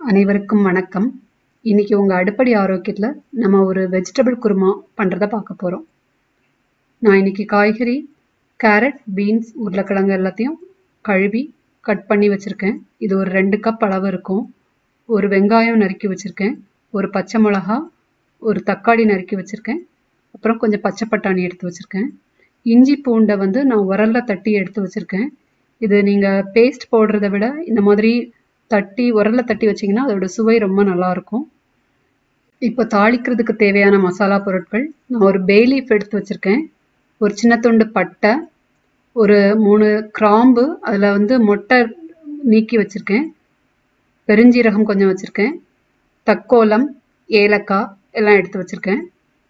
அனைவருக்கும் வணக்கம் இன்னைக்கு உங்கள் அடுப்படி ஆரோக்கியத்தில் நம்ம ஒரு வெஜிடபிள் குருமா பண்ணுறத பார்க்க போகிறோம் நான் இன்னைக்கு காய்கறி கேரட் பீன்ஸ் உருளைக்கிழங்கு எல்லாத்தையும் கழுவி கட் பண்ணி வச்சுருக்கேன் இது ஒரு ரெண்டு கப் அளவு இருக்கும் ஒரு வெங்காயம் நறுக்கி வச்சுருக்கேன் ஒரு பச்சை மிளகா ஒரு தக்காளி நறுக்கி வச்சுருக்கேன் அப்புறம் கொஞ்சம் பச்சை பட்டாணி எடுத்து வச்சுருக்கேன் இஞ்சி பூண்டை வந்து நான் உரலில் தட்டி எடுத்து வச்சுருக்கேன் இது நீங்கள் பேஸ்ட் போடுறத விட இந்த மாதிரி தட்டி உரலில் தட்டி வச்சிங்கன்னா அதோட சுவை ரொம்ப நல்லாயிருக்கும் இப்போ தாளிக்கிறதுக்கு தேவையான மசாலா பொருட்கள் நான் ஒரு பேலீஃப் எடுத்து வச்சுருக்கேன் ஒரு சின்ன துண்டு பட்டை ஒரு மூணு கிராம்பு அதில் வந்து மொட்டை நீக்கி வச்சுருக்கேன் பெருஞ்சீரகம் கொஞ்சம் வச்சுருக்கேன் தக்கோலம் ஏலக்காய் எல்லாம் எடுத்து வச்சுருக்கேன்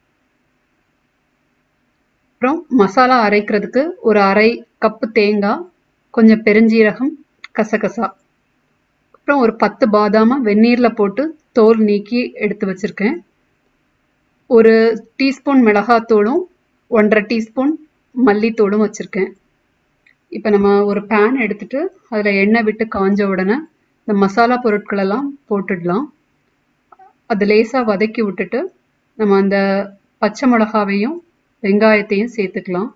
அப்புறம் மசாலா அரைக்கிறதுக்கு ஒரு அரை கப்பு தேங்காய் கொஞ்சம் பெருஞ்சீரகம் கசகசா அப்புறம் ஒரு பத்து பாதாமை வெந்நீரில் போட்டு தோல் நீக்கி எடுத்து வச்சுருக்கேன் ஒரு டீஸ்பூன் மிளகாத்தூளும் ஒன்றரை டீஸ்பூன் மல்லித்தூளும் வச்சுருக்கேன் இப்போ நம்ம ஒரு பேன் எடுத்துட்டு அதில் எண்ணெய் விட்டு காஞ்ச உடனே இந்த மசாலா பொருட்களெல்லாம் போட்டுடலாம் அது லேசாக வதக்கி விட்டுட்டு நம்ம அந்த பச்சை மிளகாவையும் வெங்காயத்தையும் சேர்த்துக்கலாம்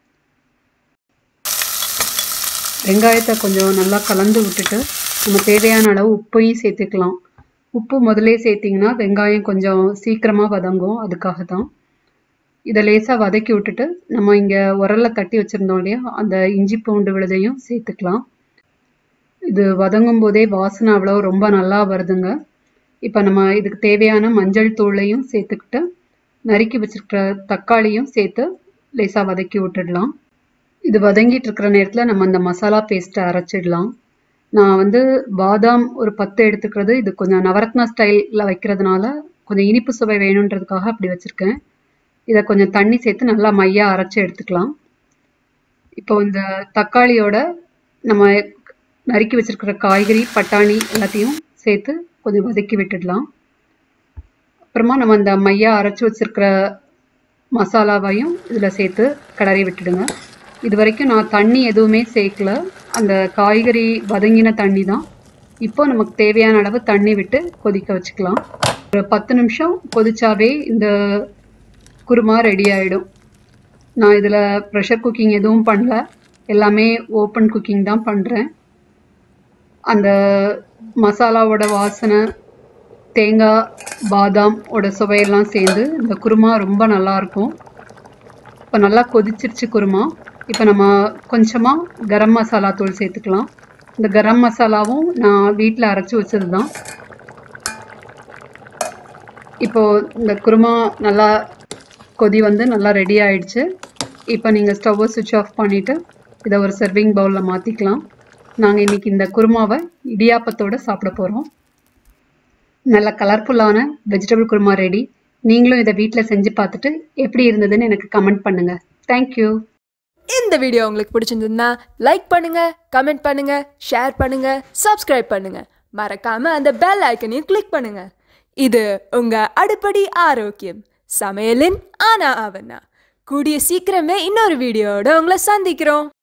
வெங்காயத்தை கொஞ்சம் நல்லா கலந்து விட்டுட்டு நம்ம தேவையான அளவு உப்பையும் சேர்த்துக்கலாம் உப்பு முதலே சேர்த்திங்கன்னா வெங்காயம் கொஞ்சம் சீக்கிரமாக வதங்கும் அதுக்காக தான் இதை லேசாக வதக்கி விட்டுட்டு நம்ம இங்கே உரலில் தட்டி வச்சுருந்தோம் இல்லையா அந்த இஞ்சி பூண்டு விழுதையும் சேர்த்துக்கலாம் இது வதங்கும் போதே வாசனை அவ்வளோ ரொம்ப நல்லா வருதுங்க இப்போ நம்ம இதுக்கு தேவையான மஞ்சள் தூளையும் சேர்த்துக்கிட்டு நறுக்கி வச்சுருக்கிற தக்காளியும் சேர்த்து லேசாக வதக்கி விட்டுடலாம் இது வதங்கிட்டு இருக்கிற நேரத்தில் நம்ம அந்த மசாலா பேஸ்ட்டை அரைச்சிடலாம் நான் வந்து பாதாம் ஒரு பத்து எடுத்துக்கிறது இது கொஞ்சம் நவரத்னா ஸ்டைலில் வைக்கிறதுனால கொஞ்சம் இனிப்பு சுவை வேணுன்றதுக்காக அப்படி வச்சுருக்கேன் இதை கொஞ்சம் தண்ணி சேர்த்து நல்லா மையாக அரைச்சி எடுத்துக்கலாம் இப்போ இந்த தக்காளியோட நம்ம நறுக்கி வச்சுருக்கிற காய்கறி பட்டாணி எல்லாத்தையும் சேர்த்து கொஞ்சம் வதக்கி விட்டுடலாம் அப்புறமா நம்ம அந்த மையாக அரைச்சி வச்சுருக்கிற மசாலாவையும் இதில் சேர்த்து கிளறி விட்டுடுங்க இது வரைக்கும் நான் தண்ணி எதுவுமே சேர்க்கல அந்த காய்கறி வதங்கின தண்ணி தான் இப்போ நமக்கு தேவையான அளவு தண்ணி விட்டு கொதிக்க வச்சுக்கலாம் ஒரு பத்து நிமிஷம் கொதிச்சாவே இந்த குருமா ரெடி ஆகிடும் நான் இதில் ப்ரெஷர் குக்கிங் எதுவும் பண்ணல எல்லாமே ஓப்பன் குக்கிங் தான் பண்ணுறேன் அந்த மசாலாவோட வாசனை தேங்காய் பாதாம் ஓட சுவையெல்லாம் சேர்ந்து இந்த குருமா ரொம்ப நல்லாயிருக்கும் இப்போ நல்லா கொதிச்சிருச்சு குருமா இப்போ நம்ம கொஞ்சமாக கரம் மசாலா தூள் சேர்த்துக்கலாம் இந்த கரம் மசாலாவும் நான் வீட்டில் அரைச்சி வச்சது தான் இப்போது இந்த குருமா நல்லா கொதி வந்து நல்லா ரெடி ஆயிடுச்சு இப்போ நீங்கள் ஸ்டவ்வை சுவிட்ச் ஆஃப் பண்ணிவிட்டு இதை ஒரு சர்விங் பவுலில் மாற்றிக்கலாம் நாங்கள் இன்றைக்கி இந்த குருமாவை இடியாப்பத்தோடு சாப்பிட போகிறோம் நல்ல கலர்ஃபுல்லான வெஜிடபிள் குருமா ரெடி நீங்களும் இதை வீட்டில் செஞ்சு பார்த்துட்டு எப்படி இருந்ததுன்னு எனக்கு கமெண்ட் பண்ணுங்கள் தேங்க்யூ இந்த வீடியோ உங்களுக்கு பிடிச்சிருந்ததுன்னா லைக் பண்ணுங்க கமெண்ட் பண்ணுங்க ஷேர் பண்ணுங்க சப்ஸ்கிரைப் பண்ணுங்க மறக்காம அந்த பெல் ஐக்கனையும் கிளிக் பண்ணுங்க இது உங்க அடுப்படி ஆரோக்கியம் சமையலின் ஆனா ஆவண்ணா கூடிய சீக்கிரமே இன்னொரு வீடியோவோட உங்களை சந்திக்கிறோம்